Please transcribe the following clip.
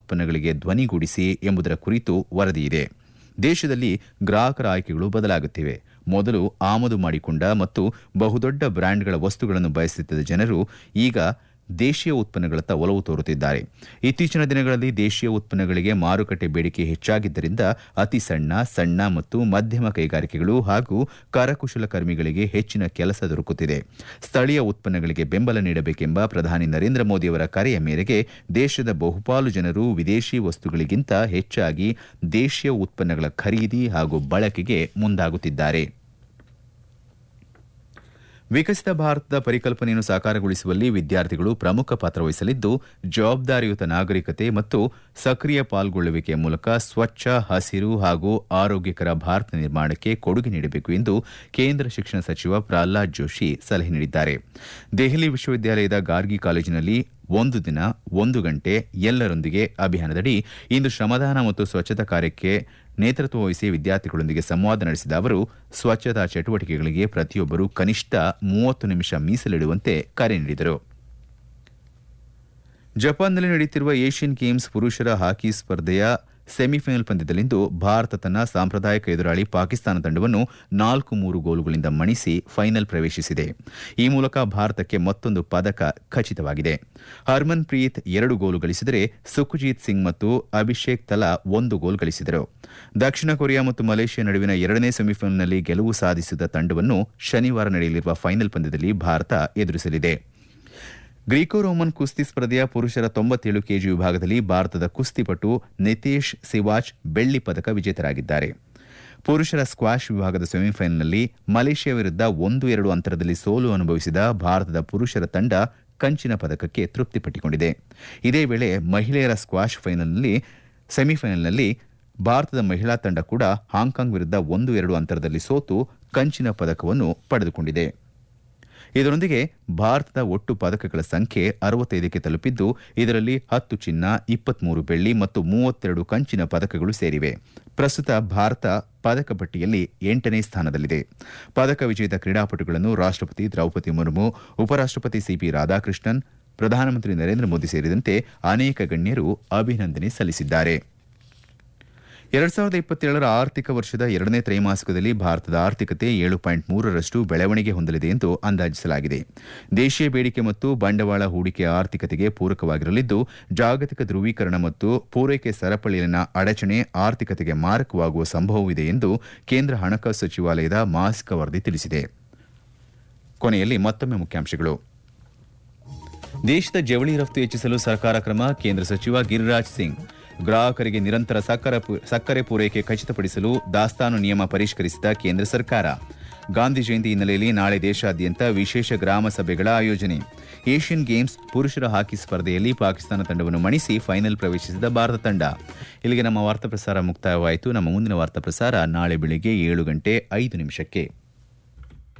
ಉತ್ಪನ್ನಗಳಿಗೆ ಧ್ವನಿಗೂಡಿಸಿ ಎಂಬುದರ ಕುರಿತು ವರದಿಯಿದೆ ದೇಶದಲ್ಲಿ ಗ್ರಾಹಕರ ಆಯ್ಕೆಗಳು ಬದಲಾಗುತ್ತಿವೆ ಮೊದಲು ಆಮದು ಮಾಡಿಕೊಂಡ ಮತ್ತು ಬಹುದೊಡ್ಡ ಬ್ರ್ಯಾಂಡ್ಗಳ ವಸ್ತುಗಳನ್ನು ಬಯಸುತ್ತಿದ್ದ ಜನರು ಈಗ ದೇಶೀಯ ಉತ್ಪನ್ನಗಳತ್ತ ಒಲವು ತೋರುತ್ತಿದ್ದಾರೆ ಇತ್ತೀಚಿನ ದಿನಗಳಲ್ಲಿ ದೇಶೀಯ ಉತ್ಪನ್ನಗಳಿಗೆ ಮಾರುಕಟ್ಟೆ ಬೇಡಿಕೆ ಹೆಚ್ಚಾಗಿದ್ದರಿಂದ ಅತಿ ಸಣ್ಣ ಸಣ್ಣ ಮತ್ತು ಮಧ್ಯಮ ಕೈಗಾರಿಕೆಗಳು ಹಾಗೂ ಕರಕುಶಲಕರ್ಮಿಗಳಿಗೆ ಹೆಚ್ಚಿನ ಕೆಲಸ ದೊರಕುತ್ತಿದೆ ಸ್ಥಳೀಯ ಉತ್ಪನ್ನಗಳಿಗೆ ಬೆಂಬಲ ನೀಡಬೇಕೆಂಬ ಪ್ರಧಾನಿ ನರೇಂದ್ರ ಮೋದಿಯವರ ಕರೆಯ ಮೇರೆಗೆ ದೇಶದ ಬಹುಪಾಲು ಜನರು ವಿದೇಶಿ ವಸ್ತುಗಳಿಗಿಂತ ಹೆಚ್ಚಾಗಿ ದೇಶೀಯ ಉತ್ಪನ್ನಗಳ ಖರೀದಿ ಹಾಗೂ ಬಳಕೆಗೆ ಮುಂದಾಗುತ್ತಿದ್ದಾರೆ ವಿಕಸಿತ ಭಾರತದ ಪರಿಕಲ್ಪನೆಯನ್ನು ಸಾಕಾರಗೊಳಿಸುವಲ್ಲಿ ವಿದ್ಯಾರ್ಥಿಗಳು ಪ್ರಮುಖ ಪಾತ್ರ ವಹಿಸಲಿದ್ದು ಜವಾಬ್ದಾರಿಯುತ ನಾಗರಿಕತೆ ಮತ್ತು ಸಕ್ರಿಯ ಪಾಲ್ಗೊಳ್ಳುವಿಕೆಯ ಮೂಲಕ ಸ್ವಚ್ಛ ಹಸಿರು ಹಾಗೂ ಆರೋಗ್ಯಕರ ಭಾರತ ನಿರ್ಮಾಣಕ್ಕೆ ಕೊಡುಗೆ ನೀಡಬೇಕು ಎಂದು ಕೇಂದ್ರ ಶಿಕ್ಷಣ ಸಚಿವ ಪ್ರಹ್ಲಾದ್ ಜೋಶಿ ಸಲಹೆ ನೀಡಿದ್ದಾರೆ ದೆಹಲಿ ವಿಶ್ವವಿದ್ಯಾಲಯದ ಗಾರ್ಗಿ ಕಾಲೇಜಿನಲ್ಲಿ ಒಂದು ದಿನ ಒಂದು ಗಂಟೆ ಎಲ್ಲರೊಂದಿಗೆ ಅಭಿಯಾನದಡಿ ಇಂದು ಶ್ರಮದಾನ ಮತ್ತು ಸ್ವಚ್ಛತಾ ಕಾರ್ಯಕ್ಕೆ ನೇತೃತ್ವ ವಹಿಸಿ ವಿದ್ಯಾರ್ಥಿಗಳೊಂದಿಗೆ ಸಂವಾದ ನಡೆಸಿದ ಅವರು ಸ್ವಚ್ಛತಾ ಚಟುವಟಿಕೆಗಳಿಗೆ ಪ್ರತಿಯೊಬ್ಬರು ಕನಿಷ್ಠ ಮೂವತ್ತು ನಿಮಿಷ ಮೀಸಲಿಡುವಂತೆ ಕರೆ ನೀಡಿದರು ಜಪಾನ್ನಲ್ಲಿ ನಡೆಯುತ್ತಿರುವ ಏಷ್ಯನ್ ಗೇಮ್ಸ್ ಪುರುಷರ ಹಾಕಿ ಸ್ಪರ್ಧೆಯ ಸೆಮಿಫೈನಲ್ ಪಂದ್ಯದಲ್ಲಿಂದು ಭಾರತ ತನ್ನ ಸಾಂಪ್ರದಾಯಿಕ ಎದುರಾಳಿ ಪಾಕಿಸ್ತಾನ ತಂಡವನ್ನು ನಾಲ್ಕು ಮೂರು ಗೋಲುಗಳಿಂದ ಮಣಿಸಿ ಫೈನಲ್ ಪ್ರವೇಶಿಸಿದೆ ಈ ಮೂಲಕ ಭಾರತಕ್ಕೆ ಮತ್ತೊಂದು ಪದಕ ಖಚಿತವಾಗಿದೆ ಹರ್ಮನ್ ಪ್ರೀತ್ ಎರಡು ಗೋಲು ಗಳಿಸಿದರೆ ಸುಖಜಿತ್ ಸಿಂಗ್ ಮತ್ತು ಅಭಿಷೇಕ್ ತಲಾ ಒಂದು ಗೋಲ್ ಗಳಿಸಿದರು ದಕ್ಷಿಣ ಕೊರಿಯಾ ಮತ್ತು ಮಲೇಷ್ಯಾ ನಡುವಿನ ಎರಡನೇ ಸೆಮಿಫೈನಲ್ನಲ್ಲಿ ಗೆಲುವು ಸಾಧಿಸಿದ ತಂಡವನ್ನು ಶನಿವಾರ ನಡೆಯಲಿರುವ ಫೈನಲ್ ಪಂದ್ಯದಲ್ಲಿ ಭಾರತ ಎದುರಿಸಲಿದೆ ಗ್ರೀಕೋ ರೋಮನ್ ಕುಸ್ತಿ ಸ್ಪರ್ಧೆಯ ಪುರುಷರ ತೊಂಬತ್ತೇಳು ಕೆಜಿ ವಿಭಾಗದಲ್ಲಿ ಭಾರತದ ಕುಸ್ತಿಪಟು ನಿತೇಶ್ ಸಿವಾಚ್ ಬೆಳ್ಳಿ ಪದಕ ವಿಜೇತರಾಗಿದ್ದಾರೆ ಪುರುಷರ ಸ್ಕ್ವಾಷ್ ವಿಭಾಗದ ಸೆಮಿಫೈನಲ್ನಲ್ಲಿ ಮಲೇಷ್ಯಾ ವಿರುದ್ಧ ಒಂದು ಎರಡು ಅಂತರದಲ್ಲಿ ಸೋಲು ಅನುಭವಿಸಿದ ಭಾರತದ ಪುರುಷರ ತಂಡ ಕಂಚಿನ ಪದಕಕ್ಕೆ ತೃಪ್ತಿಪಟ್ಟುಕೊಂಡಿದೆ ಇದೇ ವೇಳೆ ಮಹಿಳೆಯರ ಸ್ಕ್ವಾಷ್ ಫೈನಲ್ನಲ್ಲಿ ಸೆಮಿಫೈನಲ್ನಲ್ಲಿ ಭಾರತದ ಮಹಿಳಾ ತಂಡ ಕೂಡ ಹಾಂಕಾಂಗ್ ವಿರುದ್ಧ ಒಂದು ಎರಡು ಅಂತರದಲ್ಲಿ ಸೋತು ಕಂಚಿನ ಪದಕವನ್ನು ಪಡೆದುಕೊಂಡಿದೆ ಇದರೊಂದಿಗೆ ಭಾರತದ ಒಟ್ಟು ಪದಕಗಳ ಸಂಖ್ಯೆ ಅರವತ್ತೈದಕ್ಕೆ ತಲುಪಿದ್ದು ಇದರಲ್ಲಿ ಹತ್ತು ಚಿನ್ನ ಇಪ್ಪತ್ಮೂರು ಬೆಳ್ಳಿ ಮತ್ತು ಮೂವತ್ತೆರಡು ಕಂಚಿನ ಪದಕಗಳು ಸೇರಿವೆ ಪ್ರಸ್ತುತ ಭಾರತ ಪದಕ ಪಟ್ಟಿಯಲ್ಲಿ ಎಂಟನೇ ಸ್ಥಾನದಲ್ಲಿದೆ ಪದಕ ವಿಜೇತ ಕ್ರೀಡಾಪಟುಗಳನ್ನು ರಾಷ್ಟಪತಿ ದ್ರೌಪದಿ ಮುರ್ಮು ಉಪರಾಷ್ಟಪತಿ ಸಿಪಿ ರಾಧಾಕೃಷ್ಣನ್ ಪ್ರಧಾನಮಂತ್ರಿ ನರೇಂದ್ರ ಮೋದಿ ಸೇರಿದಂತೆ ಅನೇಕ ಗಣ್ಯರು ಅಭಿನಂದನೆ ಸಲ್ಲಿಸಿದ್ದಾರೆ ಎರಡ್ ಸಾವಿರದ ಇಪ್ಪತ್ತೇಳರ ಆರ್ಥಿಕ ವರ್ಷದ ಎರಡನೇ ತ್ರೈಮಾಸಿಕದಲ್ಲಿ ಭಾರತದ ಆರ್ಥಿಕತೆ ಏಳು ಪಾಯಿಂಟ್ ಮೂರರಷ್ಟು ಬೆಳವಣಿಗೆ ಹೊಂದಲಿದೆ ಎಂದು ಅಂದಾಜಿಸಲಾಗಿದೆ ದೇಶೀಯ ಬೇಡಿಕೆ ಮತ್ತು ಬಂಡವಾಳ ಹೂಡಿಕೆ ಆರ್ಥಿಕತೆಗೆ ಪೂರಕವಾಗಿರಲಿದ್ದು ಜಾಗತಿಕ ಧ್ರುವೀಕರಣ ಮತ್ತು ಪೂರೈಕೆ ಸರಪಳಿಯಲ್ಲಿನ ಅಡಚಣೆ ಆರ್ಥಿಕತೆಗೆ ಮಾರಕವಾಗುವ ಸಂಭವವಿದೆ ಎಂದು ಕೇಂದ್ರ ಹಣಕಾಸು ಸಚಿವಾಲಯದ ಮಾಸಿಕ ವರದಿ ತಿಳಿಸಿದೆ ಕೊನೆಯಲ್ಲಿ ಮತ್ತೊಮ್ಮೆ ಮುಖ್ಯಾಂಶಗಳು ದೇಶದ ಜವಳಿ ರಫ್ತು ಹೆಚ್ಚಿಸಲು ಸರ್ಕಾರ ಕ್ರಮ ಕೇಂದ್ರ ಸಚಿವ ಗಿರಿರಾಜ್ ಸಿಂಗ್ ಗ್ರಾಹಕರಿಗೆ ನಿರಂತರ ಸಕ್ಕರೆ ಪೂರೈಕೆ ಖಚಿತಪಡಿಸಲು ದಾಸ್ತಾನು ನಿಯಮ ಪರಿಷ್ಕರಿಸಿದ ಕೇಂದ್ರ ಸರ್ಕಾರ ಗಾಂಧಿ ಜಯಂತಿ ಹಿನ್ನೆಲೆಯಲ್ಲಿ ನಾಳೆ ದೇಶಾದ್ಯಂತ ವಿಶೇಷ ಗ್ರಾಮ ಸಭೆಗಳ ಆಯೋಜನೆ ಏಷ್ಯನ್ ಗೇಮ್ಸ್ ಪುರುಷರ ಹಾಕಿ ಸ್ಪರ್ಧೆಯಲ್ಲಿ ಪಾಕಿಸ್ತಾನ ತಂಡವನ್ನು ಮಣಿಸಿ ಫೈನಲ್ ಪ್ರವೇಶಿಸಿದ ಭಾರತ ತಂಡ ಇಲ್ಲಿಗೆ ನಮ್ಮ ವಾರ್ತಾ ಪ್ರಸಾರ ಮುಕ್ತಾಯವಾಯಿತು ನಮ್ಮ ಮುಂದಿನ ವಾರ್ತಾ ಪ್ರಸಾರ ನಾಳೆ ಬೆಳಿಗ್ಗೆ ಏಳು ಗಂಟೆ ಐದು ನಿಮಿಷಕ್ಕೆ